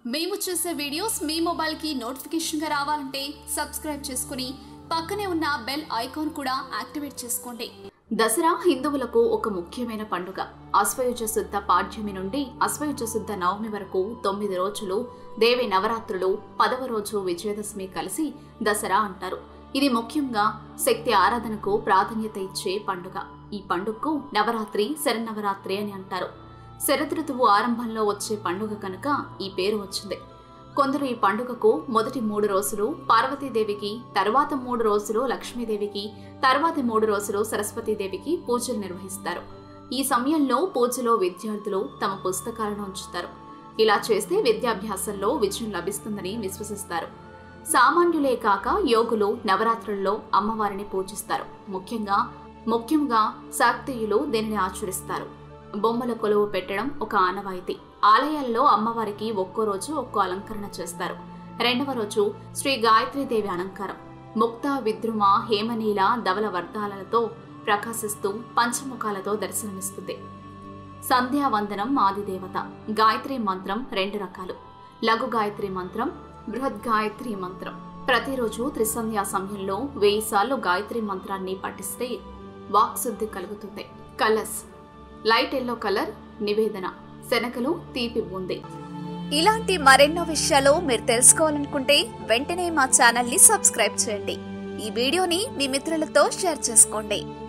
మేము చేసే వీడియోస్ మీ మొబైల్కి నోటిఫికేషన్గా రావాలంటే సబ్స్క్రైబ్ చేసుకుని పక్కనే ఉన్న బెల్ ఐకాన్ కూడా యాక్టివేట్ చేసుకోండి దసరా హిందువులకు ఒక ముఖ్యమైన పండుగ అశ్వయుజ శుద్ధ పాడ్యమి నుండి అశ్వయుజ శుద్ధ నవమి వరకు తొమ్మిది రోజులు దేవి నవరాత్రులు పదవ రోజు విజయదశమి కలిసి దసరా అంటారు ఇది ముఖ్యంగా శక్తి ఆరాధనకు ప్రాధాన్యత ఇచ్చే పండుగ ఈ పండుగకు నవరాత్రి శరన్నవరాత్రి అని అంటారు శరదృతువు ఆరంభంలో వచ్చే పండుగ కనుక ఈ పేరు వచ్చింది కొందరు ఈ పండుగకు మొదటి మూడు రోజులు పార్వతీదేవికి తర్వాత మూడు రోజులు లక్ష్మీదేవికి తర్వాతి మూడు రోజులు సరస్వతీదేవికి పూజలు నిర్వహిస్తారు ఈ సమయంలో పూజలో విద్యార్థులు తమ పుస్తకాలను ఉంచుతారు ఇలా చేస్తే విద్యాభ్యాసంలో విజయం లభిస్తుందని విశ్వసిస్తారు సామాన్యులే కాక యోగులు నవరాత్రుల్లో అమ్మవారిని పూజిస్తారు ముఖ్యంగా ముఖ్యంగా శాక్తేయులు దీనిని ఆచరిస్తారు బొమ్మల కొలువు పెట్టడం ఒక ఆనవాయితీ ఆలయాల్లో అమ్మవారికి ఒక్కో రోజు ఒక్కో అలంకరణ చేస్తారు రెండవ రోజు శ్రీ గాయత్రీదేవి అలంకారం ముక్త విద్రుమ హేమనీల ధవల వర్ధాలతో ప్రకాశిస్తూ పంచముఖాలతో దర్శనమిస్తుంది సంధ్యావందనం ఆదిదేవత గాయత్రి మంత్రం రెండు రకాలు లఘు గాయత్రి మంత్రం బృహద్ గాయత్రి మంత్రం ప్రతిరోజు త్రిసంధ్యా సమయంలో వెయ్యి సార్లు గాయత్రి మంత్రాన్ని పఠిస్తే వాక్శుద్ధి కలుగుతుంది కలర్స్ లైట్ ఎల్లో కలర్ నివేదన శనగలు తీపి బూంది ఇలాంటి మరెన్నో విషయాలు మీరు తెలుసుకోవాలనుకుంటే వెంటనే మా ఛానల్ ని సబ్స్క్రైబ్ చేయండి ఈ వీడియోని మీ మిత్రులతో షేర్ చేసుకోండి